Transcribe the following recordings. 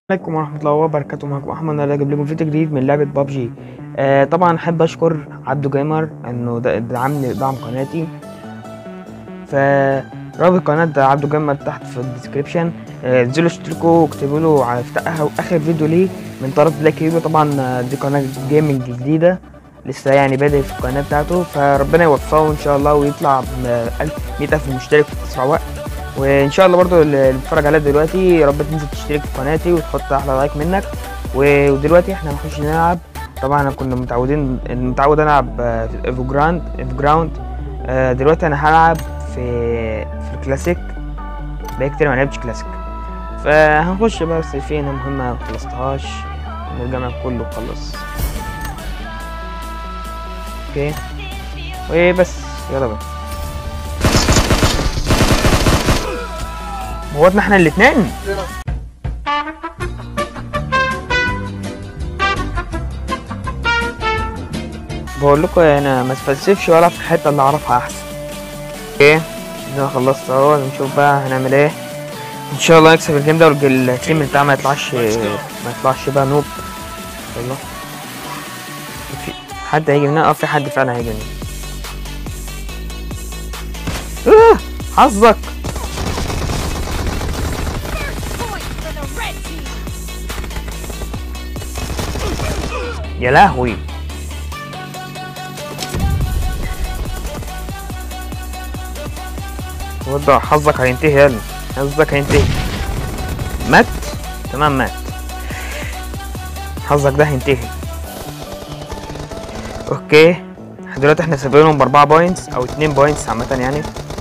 عليكم ورحمة الله وبركاته معكم أحمد أنا جايب لكم فيديو جديد من لعبة بابجي آه طبعا أحب أشكر عبدو جيمر إنه د- دعمني دعم قناتي فرابط قناة عبدو جيمر تحت في الديسكريبشن آه، انزلوا اشتركوا واكتبوا له على افتح- آخر فيديو ليه من طرف بلاك هيرو طبعا آه، دي قناة جيمنج جديدة لسه يعني بادئ في القناة بتاعته فربنا يوفقه إن شاء الله ويطلع مية ألف مشترك في أسرع وقت وان شاء الله برضو اللي بيتفرج عليا دلوقتي يا رب تنزل تشترك في قناتي وتحط احلى لايك منك و- ودلوقتي احنا هنخش نلعب طبعا انا كنا متعودين متعود العب آه، في ايفو جراند ايفو جراوند آه، دلوقتي انا هلعب في في الكلاسيك بقى كتير ما لعبتش كلاسيك فهنخش بقى بس فين مهمة مخلصتهاش نرجع كله وخلص اوكي وبس يلا بقى موتنا احنا الاتنين بقول لكم انا ما اتفلسفش ولا في الحته اللي اعرفها احسن ايه انا خلصت اهو نشوف بقى هنعمل ايه ان شاء الله نكسب الجيم ده والتيم بتاعنا ما يطلعش ما يطلعش بقى نوب والله في حد هيجي منها اه في حد فعلا هيجي منها آه حظك Point for the red team. يا لهوي وضع حظك هينتهي يلا حظك هينتهي مات تمام مات حظك ده هينتهي اوكي دلوقتي احنا سابقينهم باربعة بوينتس او اتنين بوينتس عامة يعني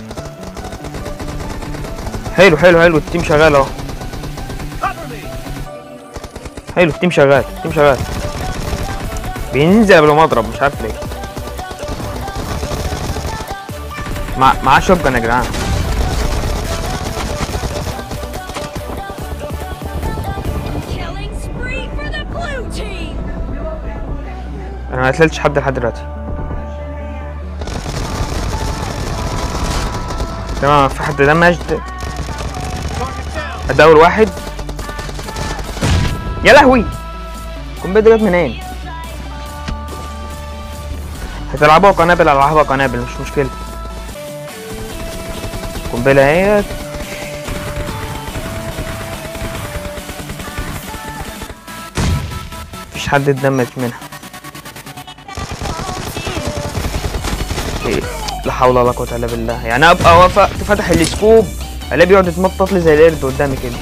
حلو حلو حلو التيم شغال اهو حلو التيم شغال التيم شغال بينزل قبل ما اضرب مش عارف ليه مع معاه شوتجن يا جدعان Killing spree for the blue team. انا ما قتلتش حد لحد دلوقتي تمام في حد دمجد ده اول واحد يا لهوي القنبله دي جت منين هتلعبوها قنابل العبها قنابل مش مشكله قنبله اهيت مفيش حد اتدمج منها إيه، لا حول ولا قوة الا بالله يعني ابقى واقف فتح السكوب الاقيه بيقعد يتنطط لي زي القرد قدامي كده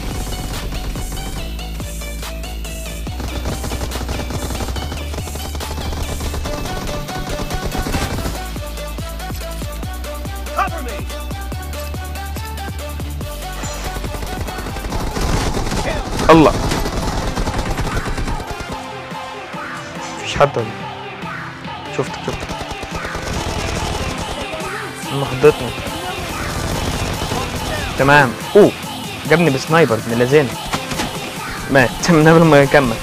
الله مفيش حد ولا إيه؟ شفتك شفتك انا خضتني تمام اوه جابني بسنايبر ابن اللذين مات من قبل ما يكمل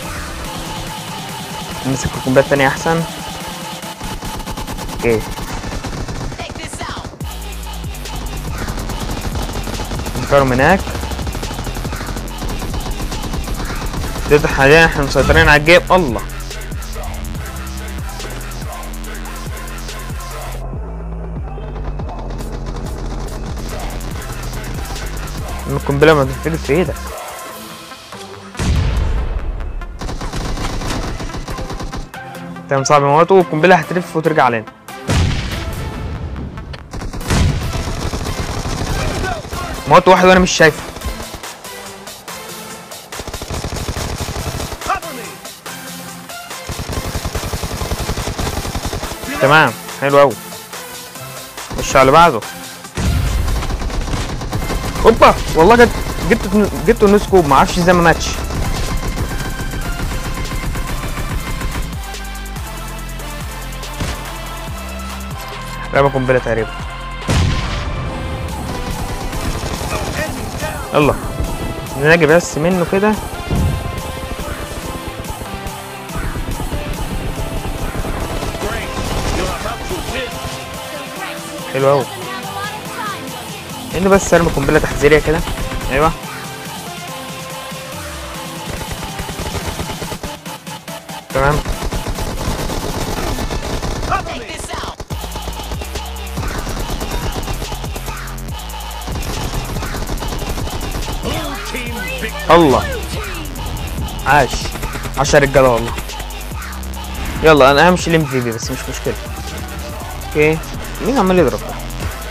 نمسك الكومبات التانية احسن اوكي Take this out. نفرم هناك دلوقتي حاليا احنا مسيطرين على الجيم الله القنبلة ما تنفجر في ايدك تمام صعب موته والقنبلة هتلف وترجع علينا موت واحد وانا مش شايفه تمام حلو قوي خش على اللي بعده اوبا والله جت جبت جبت النص كوب ما اعرفش ازاي ما ماتش لعبة قنبلة تقريبا يلا نلاقي بس منه كده The red team حلو قوي doesn't have a lot of time left. انه بس ارمي قنبله تحذيريه كده ايوه تمام Take this out. Blue team victory. الله Blue team. عاش عشرة رجالة والله يلا انا همشي الام في بي بس مش مشكلة اوكي مين عمال يضرب ده؟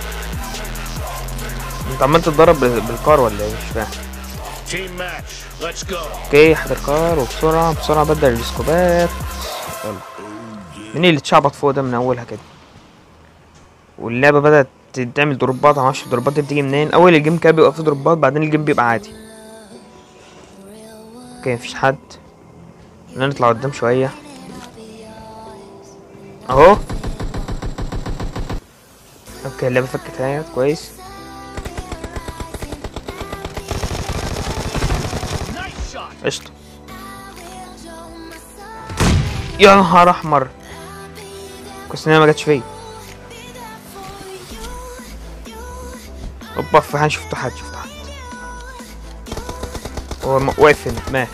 انت عمال تتضرب بال- بالكار ولا ايه مش فاهم Team match. Let's go. اوكي احضر كار وبسرعة بسرعة بدل السكوبات يلا مين اللي اتشعبط فوق ده من اولها كده واللعبة بدأت تعمل دروبات معرفش الدروبات دي بتيجي منين اول الجيم كان بيبقى فيه دروبات بعدين الجيم بيبقى عادي اوكي مفيش حد خلينا نطلع قدام شوية اهو اوكي اللعبة فكت اهي كويس Nice shot. قشطة يا نهار احمر كويس ان انا ما جاتش فيا اوبا في حد شفت حد شفت حد هو م- واقف هنا مات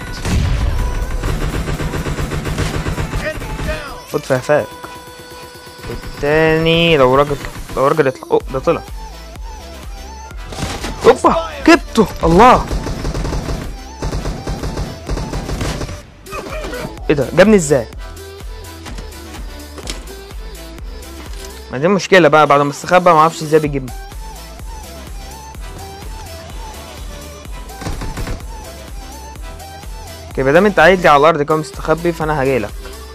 Enemy down. خد فهفاك التاني لو راجل لو راجل يطلع اوه ده طلع اوبا جبته الله ايه ده جابني ازاي ما دي مشكلة بقى بعد ما استخبى ما اعرفش ازاي بيجيبني اوكي ما دام انت قايل لي على الارض كده مستخبي فانا هجيلك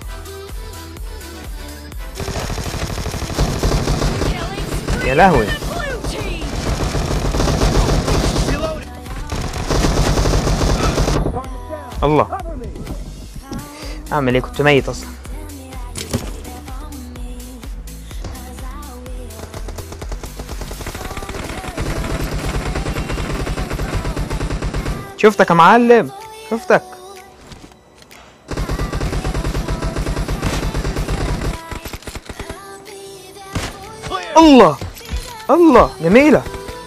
Killing spree يا لهوي for the blue team. Reloading. الله اعمل ايه كنت ميت اصلا شفتك يا معلم شفتك Clear. الله الله جميلة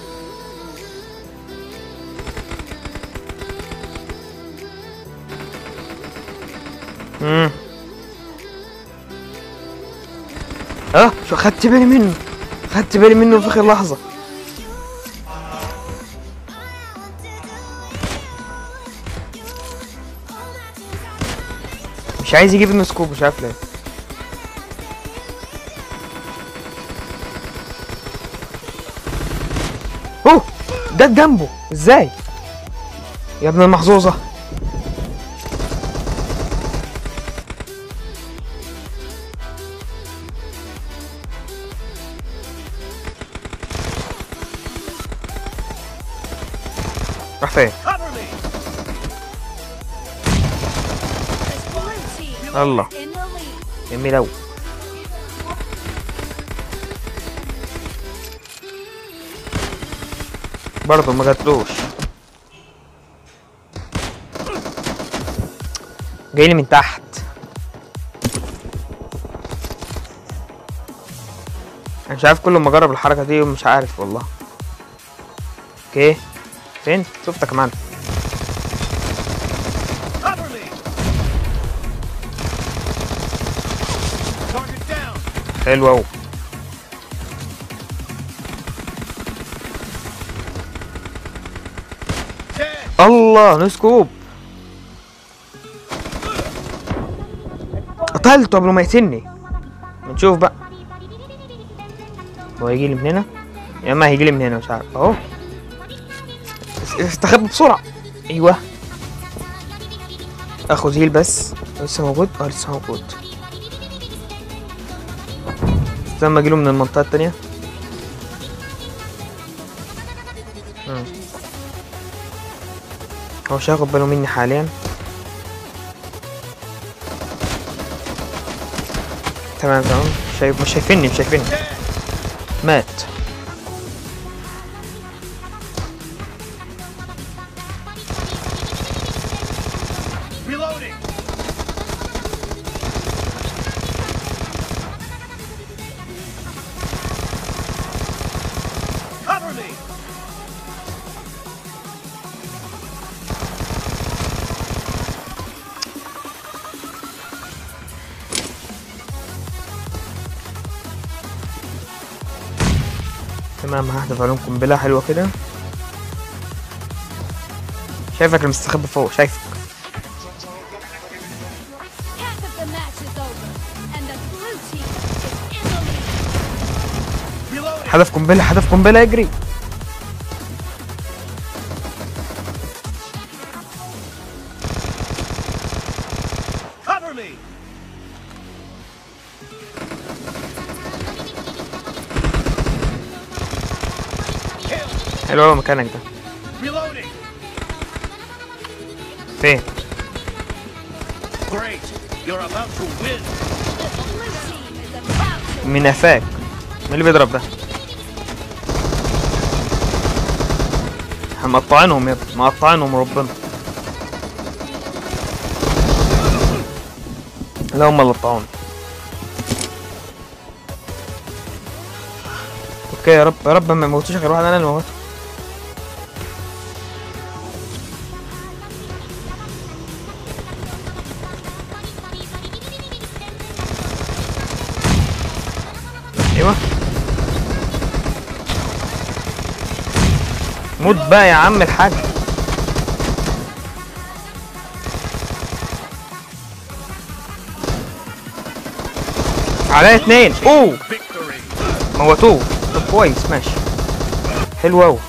امم اه شو خدت بالي منه خدت بالي منه في اخر لحظة مش عايز يجيب النسكوب مش عارف ليه اوه جت جنبه ازاي يا ابن المحظوظة راح فين Cover me. Blue team الله in the lead. جميل اوي برضه ما جاتلوش جايلي من تحت انا مش عارف كل ما اجرب الحركه دي ومش عارف والله اوكي فين شفتك كمان Cover me. Target down. حلو اوي Dead. الله نسكوب قتلته قبل ما يقتلني نشوف بقى هو هيجي لي من هنا يا اما هيجي لي من هنا مش عارف اهو اس- استخبى بسرعه ايوه اخد هيل بس لسه موجود اه لسه موجود استنى اجيله من المنطقه التانية مم. هو مش هياخد باله مني حاليا تمام تمام شايف مش شايفيني مش شايفيني مات Reloading. Cover me. تمام هحذف عليهم قنبله حلوه كده شايفك اللي مستخبي فوق شايفك Half of the match is over, and the blue team is in the lead. Reloading. حذف قنبله حذف قنبله اجري Cover me. Kill. حلو قوي مكانك ده Reloading. فين Great. You're about to win. The blue team is about to من قفاك مين اللي بيضرب ده احنا مقطعينهم يا ابني مقطعينهم ربنا لا هم اللي قطعوني اوكي يا رب يا رب ما يموتوش غير واحد انا اللي موته ايوه موت بقى يا عم الحاج عليا اتنين اوه Victory. موتوه طب كويس ماشي حلو اوي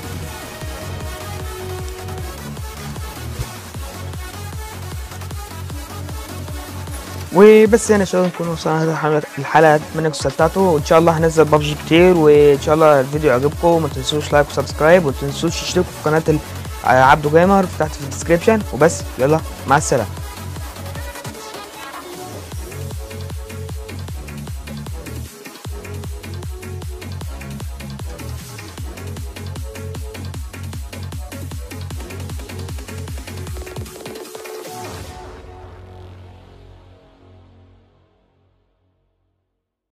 وبس يعني شباب نكون وصلنا هذا الحلقة الحلقة اتمنى انكم استمتعتوا وان شاء الله هنزل ببجي كتير وان شاء الله الفيديو يعجبكم ما تنسوش لايك وسبسكرايب وما تنسوش تشتركوا في قناة ال- عبدو جيمر تحت في الديسكريبشن وبس يلا مع السلامة